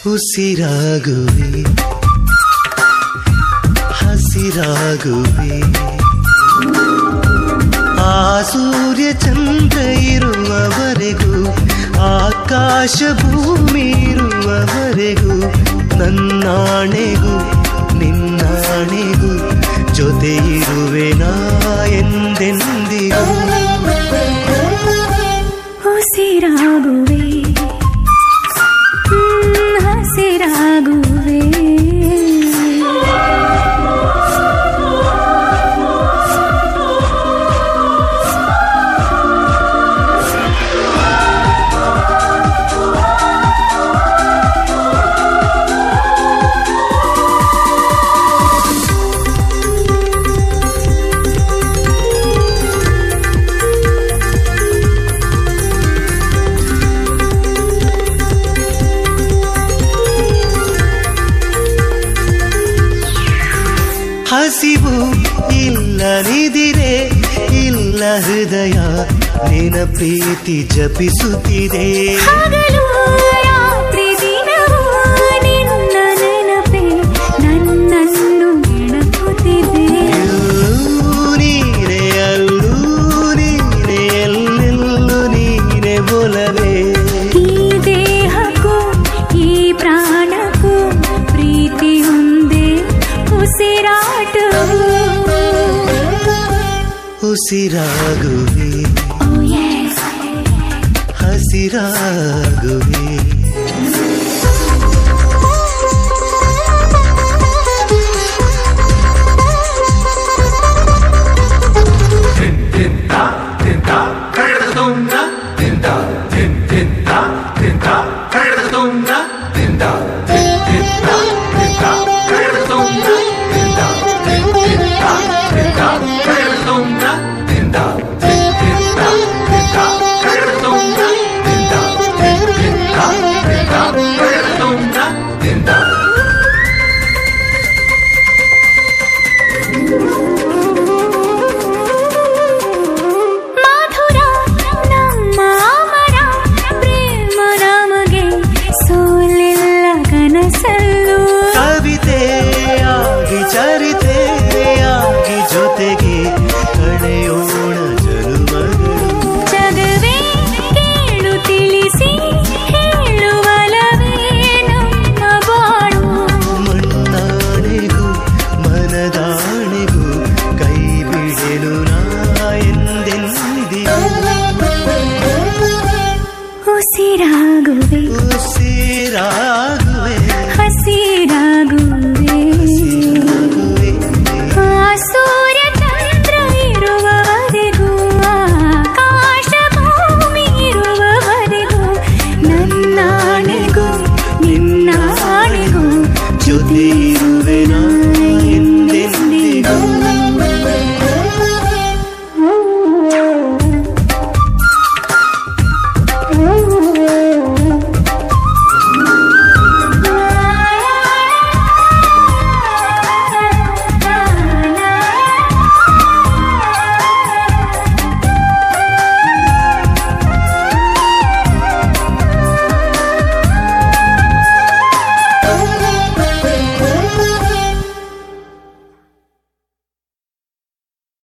ಉಸಿರಾಗುವೆ ಹಸಿರಾಗುವೆ ಆ ಸೂರ್ಯ ಚಂದ್ರ ಇರುವವರೆಗೂ ಆಕಾಶ ಭೂಮಿ ಇರುವವರೆಗೂ ನನ್ನಾಣೆಗೂ ನಿನ್ನಾಣೆಗೂ ಜೊತೆ ಇರುವೆ ನಾ ಎಂದೆಂದಿಗೂ ಉಸಿರಾಗುವೆ ಹ್ಮ್, ಹಸಿರಾಗುವೆ ಹಸಿವು ಇಲ್ಲ ನಿದಿರೆ ಇಲ್ಲ ಹೃದಯ ನಿನ ಪ್ರೀತಿ ಜಪಿಸುತ್ತಿದೆ ಹಗಲು ರಾತ್ರಿ ದಿನವೂ ನಿನ್ನ ನೆನಪೇ ನನ್ನನ್ನು ನೆನಪುತ್ತಿದೆ ನೀನೆ ಅಲ್ಲೂ ನೀನೆ ಎಲ್ಲೆಲ್ಲೂ ನೀನೆ ಬೊಲವೇ ಈ ದೇಹಕ್ಕೂ ಈ ಪ್ರಾಣಕ್ಕೂ ಪ್ರೀತಿ ಒಂದೇ ಉಸಿರಾಟ ಉಸಿರಾಗುವೆ Oh yes. ಹಸಿರಾಗುವೆ ಮಾಧುರ ನಮ್ಮ ಅಮರ ಪ್ರೇಮ ನಮಗೆ ಸೋಲಿಲ್ಲ ಕನಸಲ್ಲೂ ಕವಿತೆಯಾಗಿ ಚರಿತೆಯಾಗಿ ಜೊತೆಗೆ ಕಳೆಯೋಣ ಜನುಮಗಳು ಜಗವೇ ಕೇಳು ತಿಳಿಸಿ ಹೇಳುವಲವೇ ನಮ್ಮ ಬಾಳು ಮಣ್ಣಾಣೆಗೂ ಮನದಾಣೆಗೂ ಕೈ ಬಿಡೆನು ನಾ ಎಂದೆಂದಿಗೂ ಉಸಿರಾಗುವೆ ಉಸಿರಾಗುವೆ ಹಸಿರಾಗುವೆ ಆಗುವೆ. ಆ ಸೂರ್ಯ ಚಂದ್ರ ಇರುವವರೆಗೂ ಆಕಾಶ ಭೂಮಿ ಇರುವವರೆಗೂ ನನ್ನಾಣೆಗೂ ನಿನ್ನಾಣೆಗೂ ಜೊತೆ